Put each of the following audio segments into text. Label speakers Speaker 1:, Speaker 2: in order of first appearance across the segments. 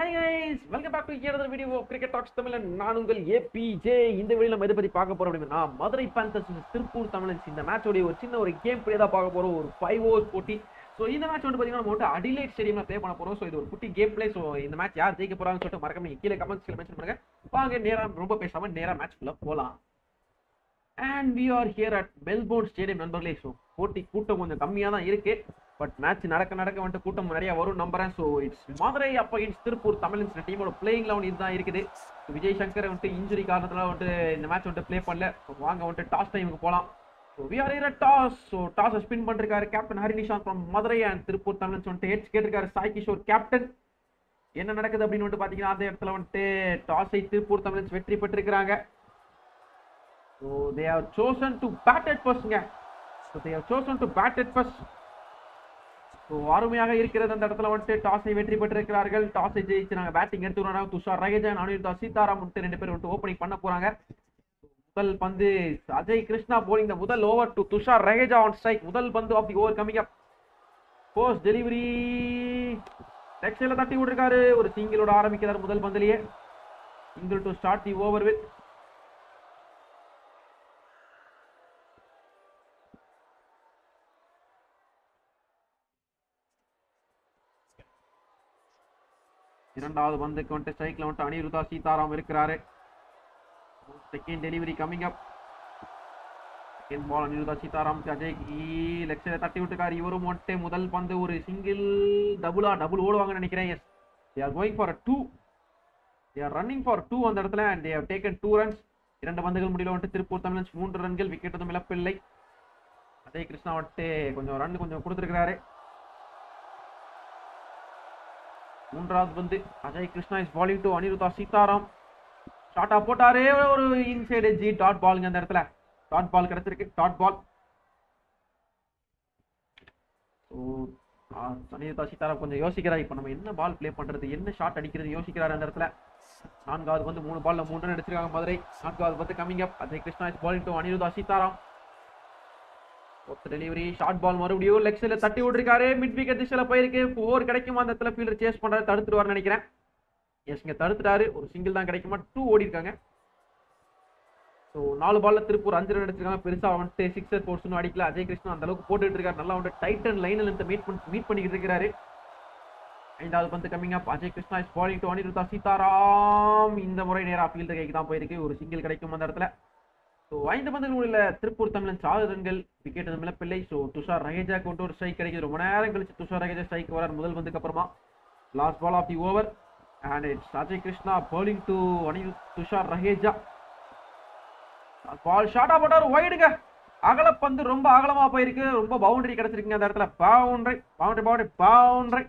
Speaker 1: Hi guys welcome back to another video of cricket talks Tamizhan நான் உங்கள் APJ இந்த வீடியோல நம்ம எதை பத்தி பார்க்க போறோம் அப்படின்னா மதுரை பேந்தர்ஸ் திருப்பூர் தமிழன்ஸ் இந்த மேட்சோடைய ஒரு சின்ன ஒரு கேம் பிளே தான் பார்க்க போறோம் ஒரு ஃபைவ் ஓவர்ஸ் போட்டி ஸோ இந்த மேட்ச் வந்து பார்த்தீங்கன்னா நம்ம வந்து அடிலைட் ஸ்டேடியம்ல ப்ளே பண்ண போறோம் ஸோ இது ஒரு குட்டி கேம் பிளே ஸோ இந்த மேட்ச் யார் ஜெயிக்க போறாங்கன்னு சொல்லிட்டு மறக்காம நீங்க கீழே கமெண்ட்ஸ்ல மென்ஷன் பண்ணுங்க வாங்க நேரா ரொம்ப பேசாம நேரா மேட்ச்க்குள்ள போலாம் and we are here at Melbourne stadium நண்பர்களே ஸோ போட்டி கூட்டம் கொஞ்சம் கம்மியாக தான் இருக்கு பட் மேட்ச் நடக்க நடக்க வந்துட்டு கூட்டம் நிறைய வரும் நம்புறேன் ஸோ இட்ஸ் மதுரை அப்ப இட்ஸ் திருப்பூர் தமிழன்ஸ் டீமோட பிளேயிங் லெவன் இதுதான் இருக்குது So, விஜய் சங்கர் வந்துட்டு இன்ஜுரி காரணத்துல வந்துட்டு இந்த மேட்ச் வந்துட்டு ப்ளே பண்ணல So, வாங்க வந்துட்டு டாஸ் டைமுக்கு போகலாம் so we are here toss so toss spin பண்ணிருக்காரு captain Harinishanth from Madurai and Tiruppur Tamizhans வந்துட்டு ஹெட்ஸ் கேட்டிருக்காரு சாய் கிஷோர் கேப்டன் என்ன நடக்குது அப்படின்னு வந்துட்டு பாத்தீங்கன்னா அந்த இடத்துல வந்துட்டு டாஸை திருப்பூர் தமிழன்ஸ் வெற்றி பெற்றிருக்கிறாங்க so they are chosen to bat at ஃபர்ஸ்ட்ங்க so they are chosen to bat at first so அருமையாக இருக்கிறது அந்த இடத்துல வந்துட்டு டாஸை வெற்றி பெற்றிருக்கிறார்கள் டாஸை ஜெயிச்சு நாங்கள் பேட்டிங் எடுத்துக்கிறாங்க துஷார் ரகேஜன் அனிருத்தா சீதாராம் வந்துட்டு ரெண்டு பேரும் வந்துட்டு ஓப்பனிங் பண்ண போறாங்க முதல் பந்து அஜய் கிருஷ்ணா போலிங் த முதல் over to Tushar Raheja on strike முதல் பந்து of the over coming up post delivery டெக்ஸ்டைல தட்டி விட்டுருக்காரு ஒரு சிங்கிளோட ஆரம்பிக்கிறார் முதல் பந்திலேயே single to start the over with இரண்டாவது பந்துக்கு வந்துட்டு ஸ்ட்ரைக்ல வந்துட்டு அனிருதா சீதாராம் இருக்கிறாரு second delivery coming up second ball Aniruddha Seetharam Ajay லெக்சரை தட்டி விட்டுருக்காரு இவரும் வந்துட்டு முதல் பந்து ஒரு சிங்கிள் டபுளா டபுள் ஓடுவாங்கன்னு நினைக்கிறேன் yes they are going for two they are running for two அந்த இடத்துல and they have taken two runs இரண்டு பந்துகள் முடியல வந்துட்டு திருப்பூர் தமிழன்ஸ் மூன்று ரன்கள் விக்கெட் எதுவும் இழப்பில்லை அஜய் கிருஷ்ணா வந்துட்டு கொஞ்சம் ரன் கொஞ்சம் கொடுத்துருக்கிறாரு மூன்றாவது பந்து Ajay Krishna is bowling to Aniruddha Seetharam ஷார்ட்டா போட்டாரே ஒரு இன்சைடு ஜி டாட் பாலுங்க அந்த இடத்துல டாட் பால் கிடைச்சிருக்கு dot ball so Aniruddha Seetharam கொஞ்சம் யோசிக்கிறார் இப்போ நம்ம என்ன பால் ப்ளே பண்றது என்ன ஷாட் அடிக்கிறது யோசிக்கிறார் அந்த இடத்துல நான்காவது வந்து மூணு பால்ல மூணு ரன் அடிச்சிருக்காங்க மதுரை நான்காவது பந்து coming up Ajay Krishna is bowling to Aniruddha Seetharam ஒத்த டெலிவரி ஷார்ட் பால் மறுபடியும் லெக் சைடில் தட்டி விட்டுருக்காரு மிட் விக்கெட் திசையில் போயிருக்கு ஃபோர் கிடைக்குமா அந்த இடத்துல ஃபீல்டர் சேஸ் பண்றாரு தடுத்துருவார்னு நினைக்கிறேன் எஸ் இங்க தடுத்துட்டாரு ஒரு சிங்கிள் தான் கிடைக்குமா டூ ஓடி இருக்காங்க ஸோ நாலு பால்ல திருப்பூர் அஞ்சு ரன் அடிச்சிருக்காங்க பெருசா வந்துட்டு சிக்ஸர் போர்ட்ஸ்னு அடிக்கல அஜய் கிருஷ்ணா அந்த அளவுக்கு போட்டுட்டு இருக்காரு நல்லா வந்துட்டு டைட்டன் லைனில் இருந்து மீட் பண்ணி மீட் பண்ணிக்கிட்டு இருக்கிறாரு ஐந்தாவது பந்து coming up Ajay Krishna is bowling to Aniruddha Seetharam இந்த முறை நேரா ஃபீல்டர் கைக்கு தான் போயிருக்கு ஒரு சிங்கிள் கிடைக்கும் அந்த இடத்துல ஸோ ஐந்து பந்துகளில் திருப்பூர் தமிழன் ஆறு ரன்கள் விக்கெட் எதுவும் இழப்பில்லை ஸோ துஷார் ரகேஜா கொண்டு ஒரு ஸ்ட்ரைக் கிடைக்குது ரொம்ப நேரம் கழிச்சு துஷார் ரகேஜா ஸ்ட்ரைக் வரார் முதல் பந்துக்கு அப்புறமா last ball of the over and it's Ajay Krishna bowling to Anil Tushar Raheja ball ஷார்ட்டா போட்டார் ஒயிடுங்க அகலப்பந்து ரொம்ப அகலமா போயிருக்கு ரொம்ப பவுண்டரி கிடைச்சிருக்குங்க அந்த இடத்துல பவுண்டரி பவுண்டரி பவுண்டரி பவுண்டரி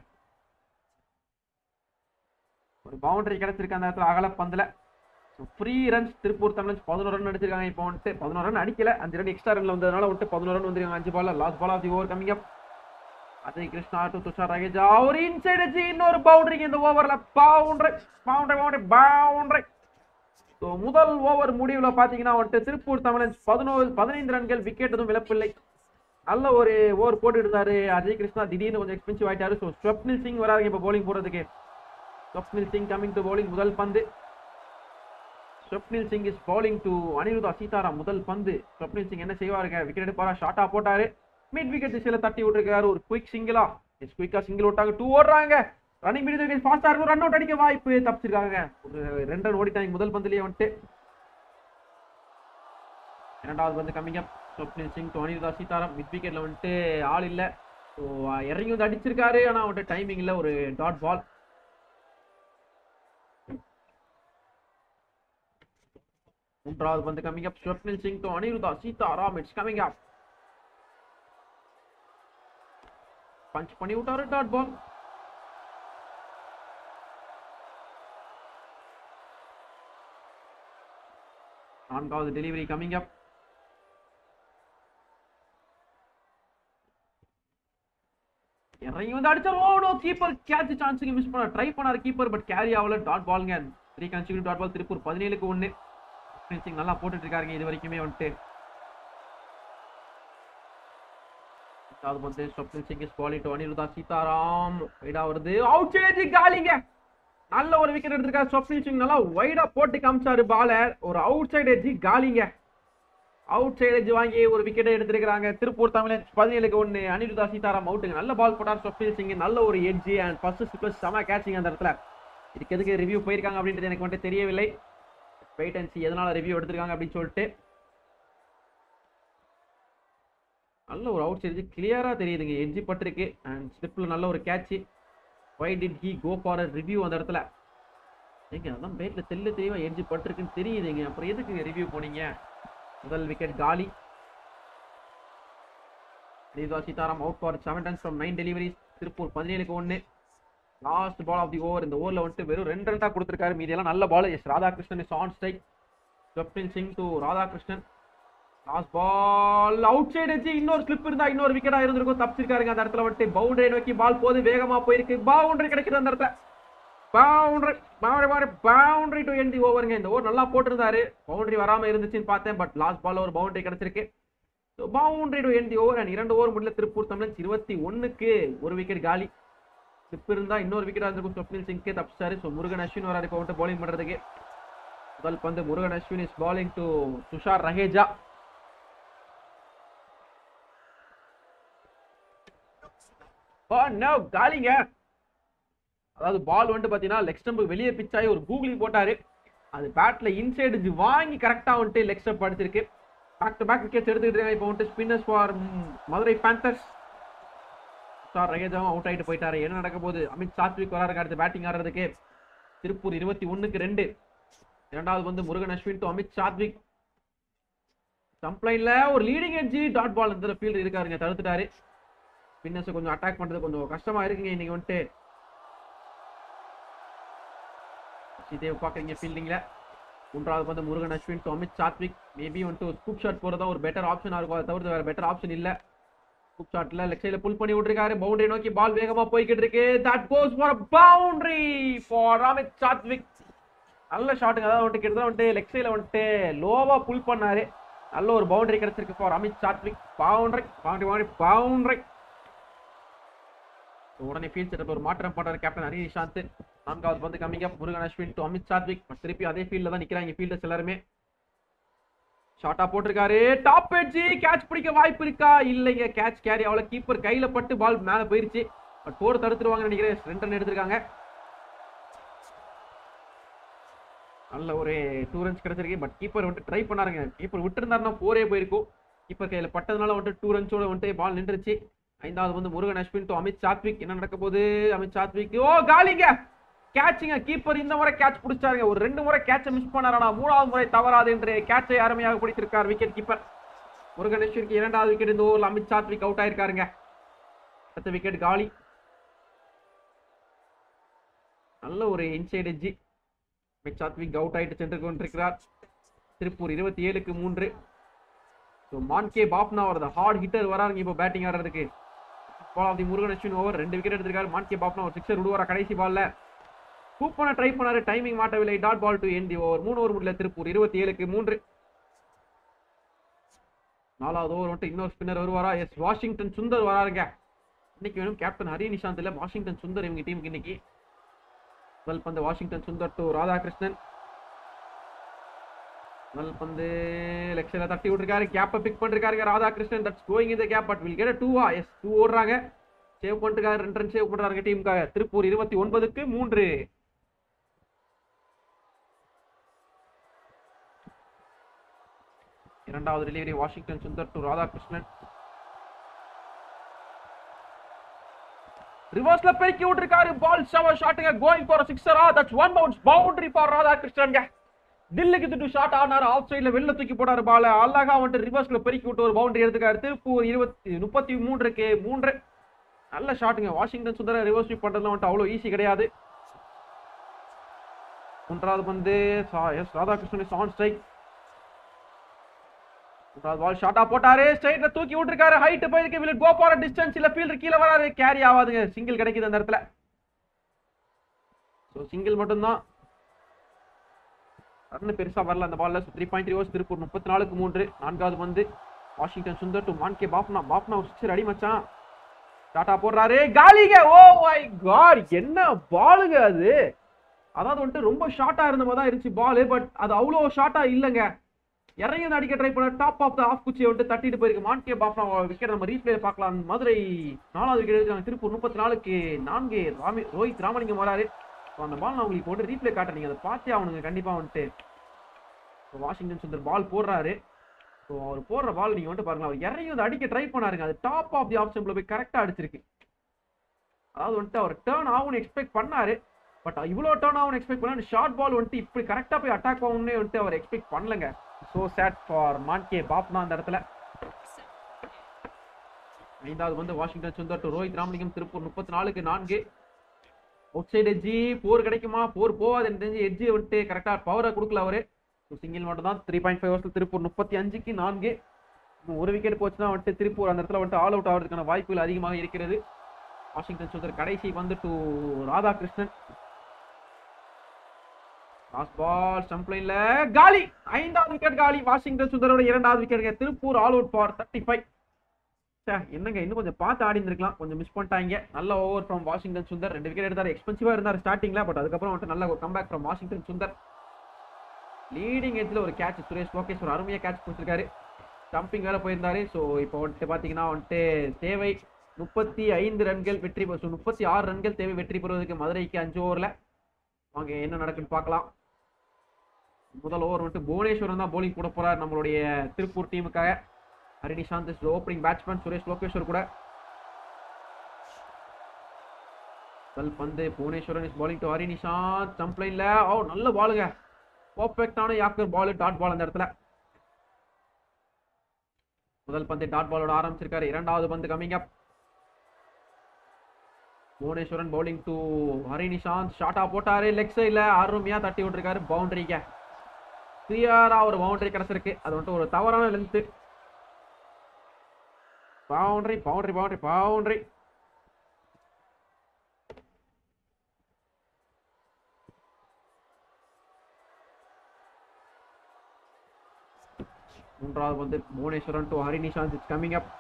Speaker 1: ஒரு பவுண்டரி கிடைச்சிருக்கு அந்த இடத்துல அகலப்பந்துல ஃப்ரீ ரன்ஸ் திருப்பூர் தமிழன்ஸ் பதினோரு ரன் அடிச்சிருக்காங்க இப்போ வந்துட்டு பதினோரு ரன் அடிக்கல அஞ்சு ரன் எக்ஸ்ட்ரா ரன்ல வந்ததுனால வந்துட்டு பதினோரு ரன் வந்துருக்காங்க அஞ்சு ball last ball of the over coming up Ajay Krishna to Tushar Raheja ஒரு இன்சைட் அடிச்சு இன்னொரு பவுண்டரி இந்த ஓவர்ல boundary boundary boundary boundary so முதல் ஓவர் முடிவுல பாத்தீங்கன்னா வந்துட்டு திருப்பூர் தமிழன்ஸ் பதினோரு பதினைந்து ரன்கள் விக்கெட் எதுவும் இழப்பில்லை நல்ல ஒரு ஓவர் போட்டுட்டு இருந்தாரு அஜய் கிருஷ்ணா திடீர்னு கொஞ்சம் எக்ஸ்பென்சிவ் ஆயிட்டாரு ஸோ ஸ்வப்னில் சிங் வராதுங்க இப்போ bowling போடுறதுக்கு Swapnil Singh coming to bowling முதல் பந்து ஸ்வப்னில் சிங் இஸ் bowling டு அனிருதா சீதாராம் முதல் பந்து ஸ்வப்னில் சிங் என்ன செய்வாருங்க விக்கெட் எடுப்பாரா ஷார்ட்டா போட்டாரு மிட் விக்கெட் திசையில தட்டி விட்டுருக்காரு ஒரு குயிக் சிங்கிளா எஸ் குயிக்கா சிங்கிள் விட்டாங்க டூ ஓடுறாங்க ரன்னிங் மீடியம் ஃபாஸ்டா இருக்கும் ரன் அவுட் அடிக்க வாய்ப்பு தப்பிச்சிருக்காங்க ஒரு ரெண்டு ரன் ஓடிட்டாங்க முதல் பந்துலயே வந்துட்டு இரண்டாவது பந்து coming up Swapnil Singh to Aniruddha Seetharam mid விக்கெட்ல வந்துட்டு ஆள் இல்ல ஸோ இறங்கி வந்து அடிச்சிருக்காரு ஆனா வந்துட்டு டைமிங் இல்ல ஒரு டாட் பால் மூன்றாவது பந்து coming up Swapnil Singh to Aniruddha Seetharam it's coming up punch பண்ணி விட்டாரு டாட் பால் நான்காவது டெலிவரி கமிங் அப் இறங்கி வந்து அடிச்சார் ஓ நோ கீப்பர் கேட்ச் சான்ஸுக்கு மிஸ் பண்ண ட்ரை பண்ணாரு கீப்பர் பட் கேரி ஆகல டாட் பால்ங்க three consecutive dot ball Tiruppur பதினேழுக்கு ஒன்று ஃபினிஷிங் நல்லா போட்டுட்டு இருக்காருங்க இது வரைக்குமே வந்துட்டு அது வந்து Swapnil Singh is bowling to Aniruddha Seetharam ரைடா வருது அவுட் சேஞ்ச் காலிங்க நல்ல ஒரு விக்கெட் எடுத்திருக்காரு ஸ்வப்னில் சிங் நல்லா வைடா போட்டு காமிச்சாரு பால ஒரு அவுட் சைடு எஜ்ஜி காலிங்க அவுட் சைடு எஜ் வாங்கி ஒரு விக்கெட் எடுத்திருக்காங்க திருப்பூர் தமிழன் பதினேழுக்கு ஒன்று அனிருதா சீதாராம் அவுட்டுங்க நல்ல பால் போட்டார் ஸ்வப்னில் சிங் நல்ல ஒரு எட்ஜி அண்ட் ஃபர்ஸ்ட் பிளஸ் செம கேட்சிங் அந்த இடத்துல இதுக்கு எதுக்கு ரிவ்யூ போயிருக்காங்க அப்படின்றது எனக்கு வந்துட்டு தெரியவில்லை வெயிட் அண்ட் சி எதனால ரிவ்யூ எடுத்திருக்காங்க அப்படின்னு சொல்லிட்டு நல்ல ஒரு அவுட் சைடு கிளியரா தெரியுதுங்க எட்ஜி பட்டிருக்கு அண்ட் ஸ்லிப்ல நல்ல ஒரு catch why did he go for a review அந்த இடத்துல ஏங்க அதான் பேட்ல தெல்ல தெளிவா எட்ஜி பட்டிருக்குன்னு தெரியுதுங்க அப்புறம் எதுக்கு ரிவ்யூ போனீங்க முதல் விக்கெட் காலி ரீதா Seetharam out for seven runs from nine deliveries Tiruppur பதினேழுக்கு ஒன்று last ball of the over இந்த ஓவரில் வந்துட்டு வெறும் ரெண்டு ரன் தான் கொடுத்துருக்காரு மீதி எல்லாம் நல்ல ball yes Radhakrishnan is on strike Japtin Singh to Radhakrishnan last ball outside வச்சு இன்னொரு ஸ்லிப் இருந்தா இன்னொரு விக்கெட்டா இருந்திருக்கும் தப்பிச்சிருக்காருங்க அந்த இடத்துல வந்துட்டு பவுண்டரி நோக்கி பால் போது வேகமா போயிருக்கு பவுண்டரி கிடைக்குது அந்த இடத்துல boundary boundary boundary boundary to end the ஓவருங்க இந்த ஓவர் நல்லா போட்டிருந்தாரு பவுண்டரி வராம இருந்துச்சுன்னு பார்த்தேன் பட் லாஸ்ட் பால் ஒரு பவுண்டரி கிடைச்சிருக்கு so boundary to end the over and இரண்டு ஓவர் முடியல திருப்பூர் தமிழன்ஸ் இருபத்தி ஒண்ணுக்கு ஒரு விக்கெட் காலி ஸ்லிப் இருந்தா இன்னொரு விக்கெட் இருந்திருக்கும் ஸ்வப்னில் சிங்கே தப்பிச்சாரு ஸோ முருகன் அஸ்வின் வராரு இப்போ வந்துட்டு bowling பண்றதுக்கு முதல் பந்து Murugan Ashwin is bowling to Tushar Raheja no காலிங்க அதாவது பால் வந்துட்டு பார்த்தீங்கன்னா லெக் ஸ்டம்பு வெளியே பிச் ஆகி ஒரு கூகுளி போட்டாரு அது பேட்ல இன்சைடு வாங்கி கரெக்டாக வந்துட்டு லெக் ஸ்டம்ப் அடிச்சிருக்கு பேக் டு பேக் விக்கெட்ஸ் எடுத்துக்கிட்டு இருக்காங்க இப்போ வந்துட்டு spinners for Madurai panthers sir ரகேஜாவும் அவுட் ஆயிட்டு போயிட்டாரு என்ன நடக்க போகுது அமித் சாத்விக் வராரு அடுத்து பேட்டிங் ஆடுறதுக்கு திருப்பூர் இருபத்தி ஒண்ணுக்கு ரெண்டு இரண்டாவது வந்து முருகன் அஸ்வின் டு அமித் சாத்விக் சம்ப்ளைன்ல ஒரு லீடிங் எட்ஜி டாட் பால் இந்த ஃபீல்டு இருக்காருங்க தடுத்துட்டாரு ஸ்பின்னர்ஸ் கொஞ்சம் அட்டாக் பண்றது கொஞ்சம் கஷ்டமா இருக்குங்க இன்னைக்கு வந்துட்டு சசிதேவ் பாக்குறீங்க ஃபீல்டிங்ல மூன்றாவது வந்து முருகன் அஸ்வின் டு அமித் சாத்விக் மேபி வந்துட்டு ஸ்கூப் ஷாட் போறதா ஒரு பெட்டர் ஆப்ஷனா இருக்கும் அதை தவிர்த்து வேற பெட்டர் ஆப்ஷன் இல்ல ஸ்கூப் ஷாட்ல லெக் சைடுல புல் பண்ணி விட்டுருக்காரு பவுண்டரி நோக்கி பால் வேகமா போய்கிட்டு இருக்கு that goes for boundary for Amit Sathvik நல்ல ஷாட்டுங்க அதாவது வந்துட்டு கிட்டத்தட்ட வந்துட்டு லெக் சைடில் வந்துட்டு லோவா புல் பண்ணாரு நல்ல ஒரு பவுண்டரி கிடைச்சிருக்கு for Amit Sathvik boundary boundary boundary boundary உடனே ஃபீல்ட் செட்டப் ஒரு மாற்றம் பண்றாரு கேப்டன் ஹரி நிஷாந்த் நான்காவது பந்து coming up Murugan Ashwin to Amit Sathvik திருப்பி அதே ஃபீல்ட்ல தான் நிக்கிறாங்க ஃபீல்டர்ஸ் எல்லாருமே ஷார்ட்டா போட்டிருக்காரு டாப் எட்ஜி கேட்ச் பிடிக்க வாய்ப்பு இருக்கா இல்லைங்க கேட்ச் கேரி அவ்வளவு கீப்பர் கையில பட்டு பால் மேல போயிருச்சு பட் போர் தடுத்துருவாங்கன்னு நினைக்கிறேன் ரெண்டு ரன் எடுத்திருக்காங்க நல்ல ஒரு டூ ரன்ஸ் கிடைச்சிருக்கு பட் கீப்பர் வந்துட்டு ட்ரை பண்ணாருங்க கீப்பர் விட்டுருந்தாருன்னா போரே போயிருக்கும் கீப்பர் கையில பட்டதுனால வந்துட்டு டூ ரன்ஸோட வந்துட்டு பால் நின்றுச்சு ஐந்தாவது வந்து முருகன் அஸ்வின் டு அமித் சாத்விக் என்ன நடக்க போகுது அமித் சாத்விக் ஓ காலிங்க கேட்சுங்க கீப்பர் இந்த முறை கேட்ச் பிடிச்சாருங்க ஒரு ரெண்டு முறை கேட்சை மிஸ் பண்ணாரா மூணாவது முறை தவறாது என்று கேட்சை அருமையாக பிடித்திருக்கார் விக்கெட் கீப்பர் முருகன் அஸ்வினுக்கு இரண்டாவது விக்கெட் இந்த ஓவரில் அமித் சாத்விக் அவுட் ஆயிருக்காருங்க அடுத்த விக்கெட் காலி நல்ல ஒரு inside edge Amit Sathvik out ஆயிட்டு சென்று கொண்டிருக்கிறார் திருப்பூர் இருபத்தி ஏழுக்கு மூன்று ஸோ மான்கே பாப்னா வருது ஹார்ட் ஹிட்டர் வராருங்க இப்போ பேட்டிங் ஆடுறதுக்கு ball of the Murugan Ashwin over ரெண்டு விக்கெட் எடுத்திருக்காரு மான்கே பாப்னா ஒரு சிக்ஸர் விடுவாரா கடைசி பால்ல ஹூப் பண்ண ட்ரை பண்ணாரு டைமிங் மாட்டவில்லை dot ball to end the over மூணு ஓவர் முடியல திருப்பூர் இருபத்தி ஏழுக்கு மூன்று நாலாவது ஓவர் வந்துட்டு இன்னொரு ஸ்பின்னர் வருவாரா எஸ் வாஷிங்டன் சுந்தர் வராருங்க இன்னைக்கு வேணும் கேப்டன் ஹரி நிஷாந்த் இல்ல வாஷிங்டன் சுந்தர் இவங்க டீமுக்கு இன்னைக்கு முதல் பந்து வாஷிங்டன் சுந்தர் டு ராதாகிருஷ்ணன் முதல் பந்து லெக்ஷன்ல தட்டி விட்டுருக்காரு கேப்பை பிக் பண்ணிருக்காருங்க ராதாகிருஷ்ணன் தட்ஸ் கோயிங் இந்த கேப் பட் வில் கெட் டூவா எஸ் டூ ஓடுறாங்க சேவ் பண்ணிருக்காரு ரெண்டு ரன் சேவ் பண்றாங்க டீமுக்காக திருப்பூர் இருபத்தி ஒன்பதுக்கு மூன்று இரண்டாவது டெலிவரி வாஷிங்டன் சுந்தர் டு ராதாகிருஷ்ணன் ரிவர்ஸ்ல பெருக்கி விட்டுருக்காரு பால் ஷவர் ஷாட்டுங்க கோயிங் ஃபார் சிக்ஸரா that's one bounce boundary for ராதாகிருஷ்ணன்ங்க தில்லுக்கு திட்டு ஷாட் ஆனாரு ஆஃப் சைடுல வெளில தூக்கி போடாரு பால அழகா வந்துட்டு ரிவர்ஸ்ல பெருக்கி விட்டு ஒரு பவுண்டரி எடுத்துக்காரு திருப்பூர் இருபத்தி முப்பத்தி மூன்றுக்கு மூன்று நல்ல ஷாட்டுங்க வாஷிங்டன் சுந்தர ரிவர்ஸ் ஸ்வீப் பண்றதுல வந்துட்டு அவ்வளவு ஈஸி கிடையாது மூன்றாவது பந்து சா- எஸ் ராதாகிருஷ்ணன் ஆன் ஸ்ட்ரைக் மூன்றாவது பால் ஷார்ட்டா போட்டாரு ஸ்ட்ரைட்ல தூக்கி விட்டுருக்காரு ஹைட் போயிருக்கு வில் கோ ஃபார் டிஸ்டன்ஸ் இல்ல ஃபீல்டர் கீழே வராரு கேரி ஆகாதுங்க சிங்கிள் கிடைக்குது அந்த இடத்துல ஸோ சிங்கிள் மட்டும்தான் ரன் பெருசா வரல அந்த பால்ல three point three overs Tiruppur முப்பத்தி நாலுக்கு மூன்று நான்காவது பந்து வாஷிங்டன் சுந்தர் டு மான்கே பாப்னா பாப்னா ஒரு சிக்ஸர் அடி மச்சான் டாட்டா போடுறாரு காலிங்க ஓ மை காட் என்ன பாலுங்க அது அதாவது வந்துட்டு ரொம்ப ஷார்ட்டா இருந்த மாதிரி தான் இருந்துச்சு பால் பட் அது அவ்வளோ ஷார்ட்டா இல்லைங்க இறங்கி வந்து அடிக்க ட்ரை பண்ண டாப் ஆஃப் த ஆஃப் குச்சியை வந்துட்டு தட்டிட்டு போயிருக்கு மான்கே பாப்னா விக்கெட் நம்ம ரீப்ளே பார்க்கலாம் மதுரை நாலாவது விக்கெட் எடுக்கிறாங்க திருப்பூர் முப்பத்தி நாலுக்கு நான்கு ராமி ரோஹித் ராமலிங்கம் வராரு So, அந்த பால் நான் உங்களுக்கு போட்டு ரீப்ளே காட்ட நீங்க அதை பார்த்தே அவனுங்க கண்டிப்பா வந்துட்டு So, வாஷிங்டன் சுந்தர் பால் போடுறாரு ஸோ அவர் போடுற பால் நீங்க வந்துட்டு பாருங்க அவர் இறங்கி வந்து அடிக்க ட்ரை பண்ணாருங்க அது டாப் ஆஃப் தி ஆஃப் ஸ்டம்பில் போய் கரெக்டாக அடிச்சிருக்கு அதாவது வந்துட்டு அவர் டேர்ன் ஆகும்னு எக்ஸ்பெக்ட் பண்ணாரு பட் இவ்வளோ டேர்ன் ஆகும்னு எக்ஸ்பெக்ட் பண்ணாரு ஷார்ட் பால் வந்துட்டு இப்படி கரெக்டாக போய் அட்டாக் ஆகும்னே வந்துட்டு அவர் எக்ஸ்பெக்ட் பண்ணலங்க ஸோ சேட் ஃபார் மான்கே பாப்னா அந்த இடத்துல ஐந்தாவது வந்து வாஷிங்டன் சுந்தர் டு ரோஹித் ராமலிங்கம் திருப்பூர் முப்பத்தி நாலுக்கு நான்கு அவுட் சைடு எட்ஜி போர் கிடைக்குமா போர் போகாது எனக்கு தெரிஞ்சு எட்ஜி வந்துட்டு கரெக்டாக பவரை கொடுக்கல அவரு சிங்கிள் மட்டும் தான் த்ரீ பாயிண்ட் ஃபைவ் வருஷத்தில் திருப்பூர் முப்பத்தி அஞ்சுக்கு நான்கு இன்னும் ஒரு விக்கெட் போச்சுன்னா வந்துட்டு திருப்பூர் அந்த இடத்துல வந்துட்டு ஆல் அவுட் ஆகிறதுக்கான வாய்ப்புகள் அதிகமாக இருக்கிறது வாஷிங்டன் சுந்தர் கடைசி வந்து to Radhakrishnan last ball stump லைன்ல காலி ஐந்தாவது விக்கெட் காலி வாஷிங்டன் சுந்தரோட இரண்டாவது wicket Tiruppur all out for thirty five என்னங்க இன்னும் கொஞ்சம் பார்த்து ஆடி இருந்திருக்கலாம் கொஞ்சம் மிஸ் பண்ணிட்டாங்க நல்ல ஓவர் ஃப்ரம் வாஷிங்டன் சுந்தர் ரெண்டு விக்கெட் எடுத்தாரு எக்ஸ்பென்சிவா இருந்தார் ஸ்டார்டிங்ல பட் அதுக்கப்புறம் வந்துட்டு நல்ல ஒரு comeback from Washington Sundar leading எட்ஜில் ஒரு கேட்ச் சுரேஷ் லோகேஷ் ஒரு அருமையாக கேட்ச் கொடுத்துருக்காரு ஸ்டம்பிங் வேற போயிருந்தாரு ஸோ இப்போ வந்துட்டு பார்த்தீங்கன்னா வந்துட்டு தேவை முப்பத்தி ஐந்து ரன்கள் வெற்றி பெற முப்பத்தி ஆறு ரன்கள் தேவை வெற்றி பெறுவதற்கு மதுரைக்கு அஞ்சு ஓவரில் வாங்க என்ன நடக்குன்னு பார்க்கலாம் முதல் ஓவர் வந்துட்டு புவனேஸ்வரன் தான் போலிங் போட போறார் நம்மளுடைய திருப்பூர் டீமுக்காக Hari Nishanth is opening batsman Suresh Lokeshwar கூட முதல் பந்து Bhuvaneswaran is bowling to Hari Nishanth stump லைன்ல ஓ நல்ல பாலுங்க பர்ஃபெக்டான யாக்கர் பால் டாட் பால் அந்த இடத்துல முதல் பந்து டாட் பாலோட ஆரம்பிச்சிருக்காரு இரண்டாவது பந்து coming up Bhuvaneswaran bowling to Hari Nishanth ஷார்ட்டா போட்டாரு லெக் சைட்ல அருமையா தட்டி விட்டுருக்காரு பவுண்டரிக்க கிளியரா ஒரு பவுண்டரி கிடைச்சிருக்கு அது வந்துட்டு ஒரு தவறான length boundary boundary boundary boundary மூன்றாவது வந்து Bhuvaneswaran to Hari Nishanth it's coming up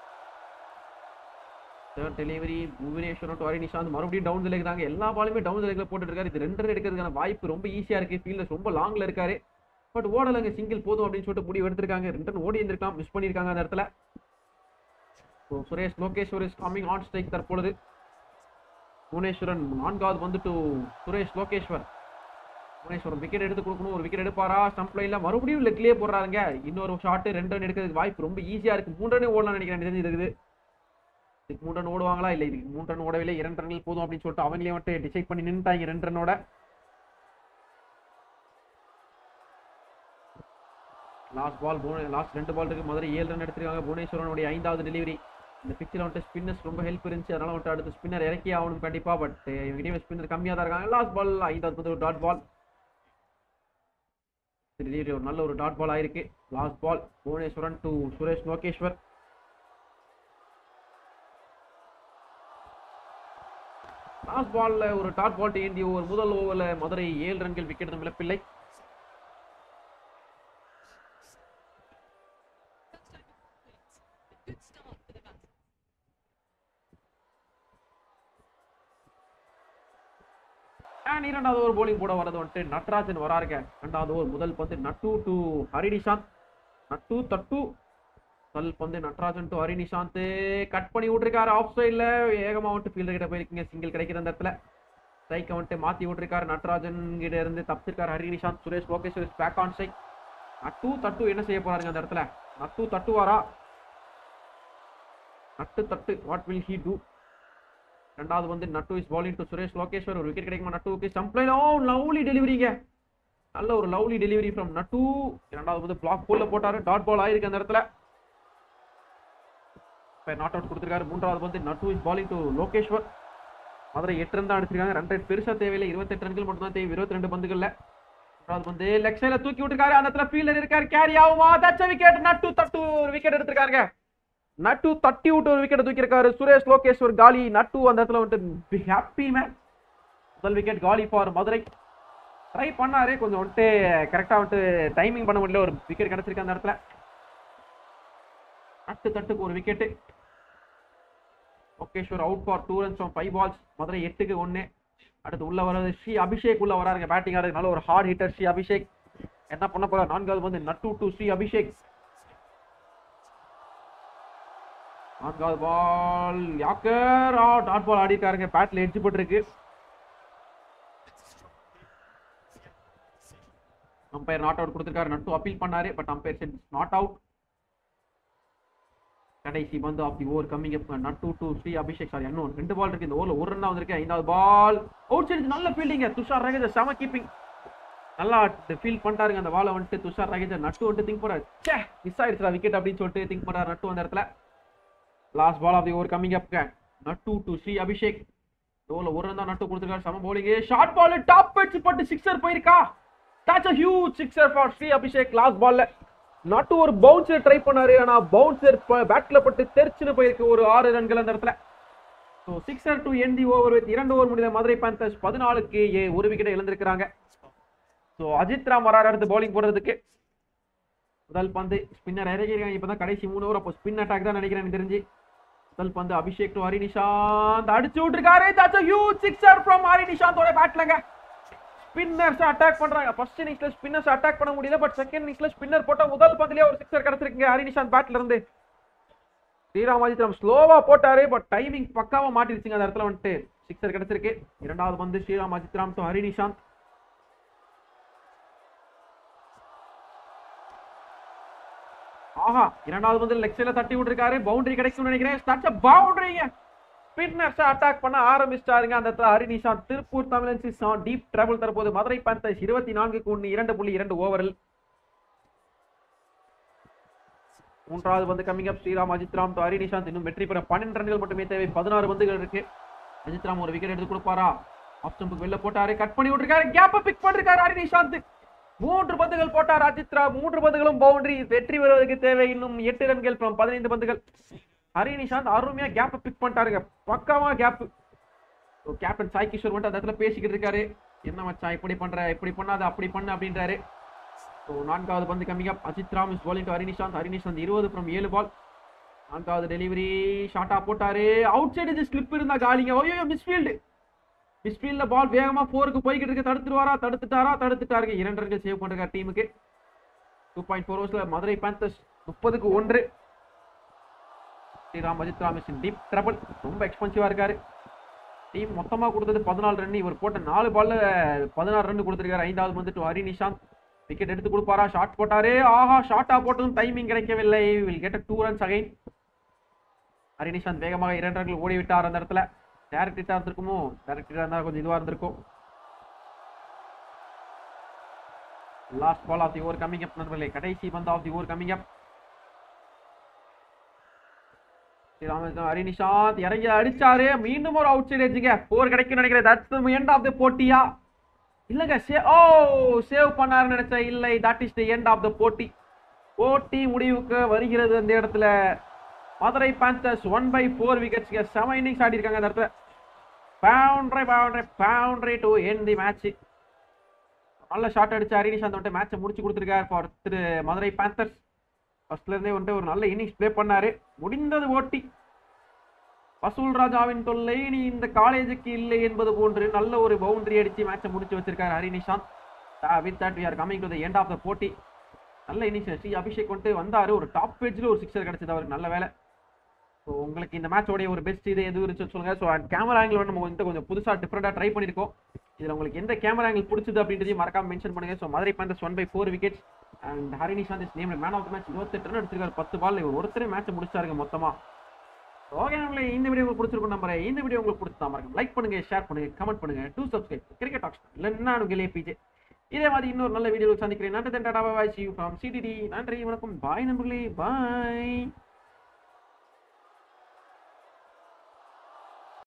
Speaker 1: third delivery Bhuvaneswaran to Hari Nishanth மறுபடியும் டவுன் லெக் தாங்க எல்லா பாலுமே டவுன் லெக்ல போட்டுட்டு இருக்காரு இது ரெண்டு ரன் எடுக்கிறதுக்கான வாய்ப்பு ரொம்ப ஈஸியா இருக்கு ஃபீல்டர்ஸ் ரொம்ப லாங்ல இருக்காரு பட் ஓடலைங்க சிங்கிள் போதும் அப்படின்னு சொல்லிட்டு முடிவு எடுத்திருக்காங்க ரெண்டு ரன் ஓடி இருந்திருக்கலாம் மிஸ் பண்ணியிருக்காங்க அந்த இடத்துல so Suresh Lokeshwar is coming on strike தற்பொழுது புவனேஸ்வரன் நான்காவது வந்து டு சுரேஷ் லோகேஸ்வர் புவனேஸ்வரன் விக்கெட் எடுத்து கொடுக்கணும் ஒரு விக்கெட் எடுப்பாரா ஸ்டம்ப் லைன்ல மறுபடியும் லெக்லயே போடுறாங்க இன்னொரு ஷாட் ரெண்டு ரன் எடுக்கிறதுக்கு வாய்ப்பு ரொம்ப ஈஸியா இருக்கு மூணு ரன் ஓடலாம் நினைக்கிறேன் எனக்கு தெரிஞ்சு இருக்குது இதுக்கு மூணு ரன் ஓடுவாங்களா இல்லை இதுக்கு மூணு ரன் ஓடவில்லை இரண்டு ரன்கள் போதும் அப்படின்னு சொல்லிட்டு அவங்களே வந்துட்டு டிசைட் பண்ணி நின்றுட்டாங்க ரெண்டு ரன்னோட லாஸ்ட் பால் லாஸ்ட் ரெண்டு பால் இருக்கு மதுரை ஏழு ரன் எடுத்திருக்காங்க புவனேஸ்வரனுடைய ஐந்தாவது டெலிவரி இந்த பிச்சில் வந்துட்டு ஸ்பின்னர்ஸ் ரொம்ப ஹெல்ப் இருந்துச்சு அதனால வந்துட்டு அடுத்து ஸ்பின்னர் இறக்கி ஆகணும் கண்டிப்பா பட் இவங்க ஸ்பின்னர் கம்மியாக தான் இருக்காங்க லாஸ்ட் பால் ஐந்தாவது வந்து ஒரு டாட் பால் டெலிவரி ஒரு நல்ல ஒரு டாட் பால் ஆயிருக்கு last ball Bhuvaneswaran to Suresh Lokeshwar last பால்ல ஒரு டாட் பால் ஏந்தி ஒரு முதல் ஓவர்ல மதுரை ஏழு ரன்கள் விக்கெட் இழப்பில்லை
Speaker 2: Good start for the batsman.
Speaker 1: And இரண்டாவது ஓவர் bowling போட வரது வந்துட்டு நட்ராஜன் வராருங்க ரெண்டாவது ஓவர் முதல் பந்து நட்டு டு ஹரினிஷாந்த் நட்டு தட்டு முதல் பந்து நட்ராஜன் டு ஹரினிஷாந்த் கட் பண்ணி விட்டுருக்காரு ஆஃப் சைடில் வேகமாக வந்துட்டு ஃபீல்டர் கிட்ட போயிருக்கீங்க சிங்கிள் கிடைக்கிற அந்த இடத்துல ஸ்ட்ரைக்கை வந்துட்டு மாற்றி விட்டுருக்காரு நட்ராஜன் கிட்ட இருந்து தப்பிச்சிருக்காரு Hari Nishanth Suresh Lokesh back on strike Nattu தட்டு என்ன செய்ய போறாருங்க அந்த இடத்துல நட்டு தட்டுவாரா நட்டு தட்டு வாட் வில் ஹீ டூ ரெண்டாவது வந்து Nattu is bowling to Suresh Lokeshwar ஒரு விக்கெட் கிடைக்குமா நட்டுவுக்கு ஸ்டம்ப்லைன் ஓ லவ்லி டெலிவரிங்க நல்ல ஒரு லவ்லி டெலிவரி ஃப்ரம் நட்டு இரண்டாவது வந்து பிளாக் போல்ல போட்டாரு டாட் பால் ஆயிருக்கு அந்த இடத்துல நாட் அவுட் கொடுத்துருக்காரு மூன்றாவது வந்து Nattu is bowling to Lokeshwar Madurai எட்டு ரன் தான் அடிச்சிருக்காங்க ரன் ரேட் பெருசா தேவையில்லை இருபத்தெட்டு ரன்கள் மட்டும் தான் தேவை இருபத்தி ரெண்டு பந்துகள்ல மூன்றாவது வந்து லெக் சைட்ல தூக்கி விட்டுருக்காரு அந்த இடத்துல ஃபீல்டர் இருக்காரு கேரி ஆகுமா தச்ச விக்கெட் நட்டு தட்டு ஒரு விக்கெட் எடுத்திருக்காருங்க நட்டு தட்டி விட்டு ஒரு விக்கெட் தூக்கியிருக்காரு சுரேஷ் லோகேஸ்வர் காலி நட்டு அந்த இடத்துல வந்துட்டு ஹாப்பி மேன் முதல் விக்கெட் காலி ஃபார் மதுரை ட்ரை பண்ணாரு கொஞ்சம் வந்துட்டு கரெக்டாக வந்துட்டு டைமிங் பண்ண முடியல ஒரு விக்கெட் கிடைச்சிருக்கு அந்த இடத்துல நட்டு தட்டுக்கு ஒரு wicket Lokeshwar out for two runs from five balls Madurai எட்டுக்கு ஒன்று அடுத்து உள்ள வர்றது ஸ்ரீ அபிஷேக் உள்ள வராருங்க பேட்டிங் ஆடுறது நல்ல ஒரு ஹார்ட் ஹிட்டர் ஸ்ரீ அபிஷேக் என்ன பண்ண போறார் நான்காவது வந்து நட்டு டு ஸ்ரீ அபிஷேக் நான்காவது பால் யாக்கர் டாட் பால் ஆடி இருக்காருங்க பேட்ல எட்ஜ் போட்டிருக்கு அம்பையர் நாட் அவுட் கொடுத்திருக்காரு நட்டு அப்பீல் பண்ணாரு பட் அம்பையர் சென்ஸ் நாட் அவுட் கடைசி பந்து of the over coming up Nattu to Sri Abhishek sorry இன்னும் ரெண்டு பால் இருக்கு இந்த ஓவர்ல ஒரு ரன் வந்திருக்கு ஐந்தாவது பால் அவுட் சைடு நல்ல ஃபீல்டிங் துஷார் ரகேஜ் செம கீப்பிங் நல்லா ஃபீல் பண்ணிட்டாருங்க அந்த பாலை வந்துட்டு துஷார் ரகேஜ் நட்டு வந்துட்டு திங்க் பண்றாரு சே மிஸ் ஆயிடுச்சுடா விக்கெட் அப்படின்னு சொல்லிட்டு திங்க் பண்றாரு நட்டு அந்த இடத்துல last ball of the over coming up Nattu to Sri Abhishek ஓவர்ல ஒரு ரன் தான் நட்டு கொடுத்துருக்காரு செம bowling ஷார்ட் பால் டாப் வச்சு போட்டு சிக்ஸர் போயிருக்கா that's a huge sixer for Sri Abhishek last பால்ல நட்டு ஒரு பவுன்சர் ட்ரை பண்ணாரு ஆனா பவுன்சர் பேட்ல பட்டு தெரிச்சுன்னு போயிருக்கு ஒரு ஆறு ரன்கள் அந்த இடத்துல so sixer to end the over with இரண்டு ஓவர் முடிந்த மதுரை பேந்தர்ஸ் பதினாலுக்கு ஏ ஒரு விக்கெட்டை இழந்திருக்கிறாங்க ஸோ அஜித் ராம் வராரு அடுத்து பவுலிங் போடுறதுக்கு முதல் பந்து ஸ்பின்னர் இறங்கிருக்காங்க இப்பதான் கடைசி மூணு ஓவர் அப்போ ஸ்பின் அட்டாக் தான் நினைக்கிறேன் எனக்கு தெரிஞ்சு முதல் பந்து அபிஷேக் டு ஹரி நிஷாந்த் அடிச்சு விட்டுருக்காரு that's huge sixer from Hari நிஷாந்தோட பேட்லங்க ஸ்பின்னர்ஸ் அட்டாக் பண்றாங்க ஃபர்ஸ்ட் இன்னிங்ஸ்ல ஸ்பின்னர்ஸ் அட்டாக் பண்ண முடியல பட் செகண்ட் இன்னிங்ஸ்ல ஸ்பின்னர் போட்ட முதல் பந்திலே ஒரு சிக்ஸர் கிடைச்சிருக்குங்க ஹரி நிஷாந்த் பேட்ல இருந்து ஸ்ரீராம் அஜித்ராம் ஸ்லோவா போட்டாரு பட் டைமிங் பக்காவா மாட்டிருச்சுங்க அந்த இடத்துல வந்துட்டு சிக்ஸர் கிடைச்சிருக்கு இரண்டாவது பந்து ஸ்ரீராம் அஜித்ராம் டு ஹரி நிஷாந்த் ஆஹா இரண்டாவது பந்து லெக் சைடுல தட்டி விட்டுருக்காரு பவுண்டரி கிடைக்கும்னு நினைக்கிறேன் ஸ்டார்ட் பவுண்டரிங்க ஸ்பின்னர்ஸ் அட்டாக் பண்ண ஆரம்பிச்சிட்டாருங்க அந்த இடத்துல ஹரி நிஷாந்த் திருப்பூர் தமிழன்சிஸ் டீப் ட்ரபிள் தற்போது மதுரை பேந்தர்ஸ் இருபத்தி நான்குக்கு ஒன்று இரண்டு புள்ளி இரண்டு ஓவரில் மூன்றாவது பந்து coming up Sriram Ajith Ram to Hari Nishanth இன்னும் வெற்றி பெற பன்னெண்டு ரன்கள் மட்டுமே தேவை பதினாறு பந்துகள் இருக்கு அஜித் ராம் ஒரு விக்கெட் எடுத்து கொடுப்பாரா ஆஃப் ஸ்டம்புக்கு வெளில போட்டாரு கட் பண்ணி விட்டுருக்காரு கேப்ப பிக் பண்ணிருக்காரு ஹரி நிஷாந்த் மூன்று பந்துகள் போட்டார் அஜித் ராம் மூன்று பந்துகளும் பவுண்டரி வெற்றி பெறுவதற்கு தேவை இன்னும் எட்டு ரன்கள் from பதினைந்து பந்துகள் ஹரி நிஷாந்த் அருமையா கேப் பிக் பண்ணிட்டாருங்க பக்காவா கேப் கேப்டன் சாய் கிஷோர் மட்டும் அந்த இடத்துல பேசிக்கிட்டு இருக்காரு என்ன மச்சான் இப்படி பண்ற இப்படி பண்ணாத அப்படி பண்ணு அப்படின்றாரு ஸோ நான்காவது பந்து coming up Ajith Ram is bowling to Hari Nishanth Hari Nishanth இருபது ஃப்ரம் ஏழு பால் நான்காவது டெலிவரி ஷார்ட்டா போட்டாரு அவுட் சைடு ஸ்லிப் இருந்தா காலிங்க ஓயோ மிஸ்ஃபீல்டு மிஸ்ஃபீல்ட்ல பால் வேகமா போருக்கு போய்கிட்டு இருக்கு தடுத்துருவாரா தடுத்துட்டாரா தடுத்துட்டாருங்க இரண்டு ரன்கள் சேவ் பண்ணிருக்காரு டீமுக்கு டூ பாயிண்ட் ஃபோர் ஓவர்ஸ்ல மதுரை பேந்தர்ஸ் முப்பதுக்கு ஒன்று Sriram Ajith Ram is deep trouble ரொம்ப எக்ஸ்பென்சிவா இருக்காரு டீம் மொத்தமா கொடுத்தது பதினாலு ரன் இவர் போட்ட நாலு பால்ல பதினாறு ரன் கொடுத்திருக்காரு ஐந்தாவது வந்துட்டு ஹரி நிஷாந்த் விக்கெட் எடுத்து கொடுப்பாரா ஷாட் போட்டாரு ஆஹா ஷார்ட்டா போட்டதும் டைமிங் கிடைக்கவில்லை will get two runs again Hari Nishanth வேகமாக இரண்டு ரன்கள் ஓடி விட்டார் அந்த இடத்துல டேரக்ட் ஹிட்டா இருந்திருக்குமோ டேரக்ட் ஹிட்டா இருந்தா கொஞ்சம் இதுவா இருந்திருக்கும் last ball of the over coming up நண்பர்களே கடைசி பந்து of the over coming up Sriramakrishnan Hari Nishanth இறங்கி அடிச்சாரு மீண்டும் ஒரு அவுட் சைடு எஜ்ஜுங்க போர் கிடைக்கும் நினைக்கிறேன் that's the end of the போட்டியா இல்லங்க சே ஓ சேவ் பண்ணாருன்னு நினைச்சேன் இல்லை that is the end of the போட்டி போட்டி முடிவுக்கு வருகிறது அந்த இடத்துல Madurai Panthers one by four விக்கெட்ஸ்க்கு செவன் இன்னிங்ஸ் ஆடி இருக்காங்க அந்த இடத்துல boundary boundary boundary to end the match நல்ல ஷாட் அடிச்சு ஹரி நிஷாந்த் வந்துட்டு மேட்சை முடிச்சு கொடுத்துருக்காரு ஃபார் திரு மதுரை பேந்தர்ஸ் ஃபர்ஸ்ட்ல இருந்தே வந்துட்டு ஒரு நல்ல இன்னிங்ஸ் ப்ளே பண்ணாரு முடிந்தது ஓட்டி வசூல் ராஜாவின் தொல்லை நீ இந்த காலேஜுக்கு இல்லை என்பது போன்று நல்ல ஒரு பவுண்டரி அடிச்சு மேட்சை முடிச்சு வச்சிருக்காரு Hari Nishanth with that we are coming to the end of the போட்டி நல்ல இன்னிங்ஸ் ஸ்ரீ அபிஷேக் வந்துட்டு வந்தாரு ஒரு டாப் பேஜ்ல ஒரு சிக்ஸர் கிடைச்சது அவருக்கு நல்ல வேலை ஸோ உங்களுக்கு இந்த மேட்சோடைய ஒரு பெஸ்ட் இது எது இருந்துச்சு சொல்லுங்க ஸோ கேமரா ஆங்கிள் வந்து நம்ம வந்து கொஞ்சம் புதுசாக டிஃப்ரெண்டாக ட்ரை பண்ணியிருக்கோம் இதில் உங்களுக்கு எந்த கேமரா ஆங்கிள் பிடிச்சது அப்படின்றதையும் மறக்காம மென்ஷன் பண்ணுங்க so Madurai Panthers one by four wickets and Hari Nishanth is name man of the match இருபத்தெட்டு ரன் எடுத்திருக்காரு பத்து பால் இவர் ஒருத்தரே மேட்ச் முடிச்சாருங்க மொத்தமா ஓகே நம்மளே இந்த வீடியோ உங்களுக்கு பிடிச்சிருக்கும் நம்புறேன் இந்த வீடியோ உங்களுக்கு பிடிச்சா மறக்காம லைக் பண்ணுங்க ஷேர் பண்ணுங்க கமெண்ட் பண்ணுங்க டூ சப்ஸ்கிரைப் கிரிக்கெட் டாக்ஸ் இல்லைன்னா உங்களே பிஜே இதே மாதிரி இன்னொரு நல்ல வீடியோ சந்திக்கிறேன் நன்றி தன் tata bye see from CDT நன்றி வணக்கம் பாய் நண்பர்களே பாய்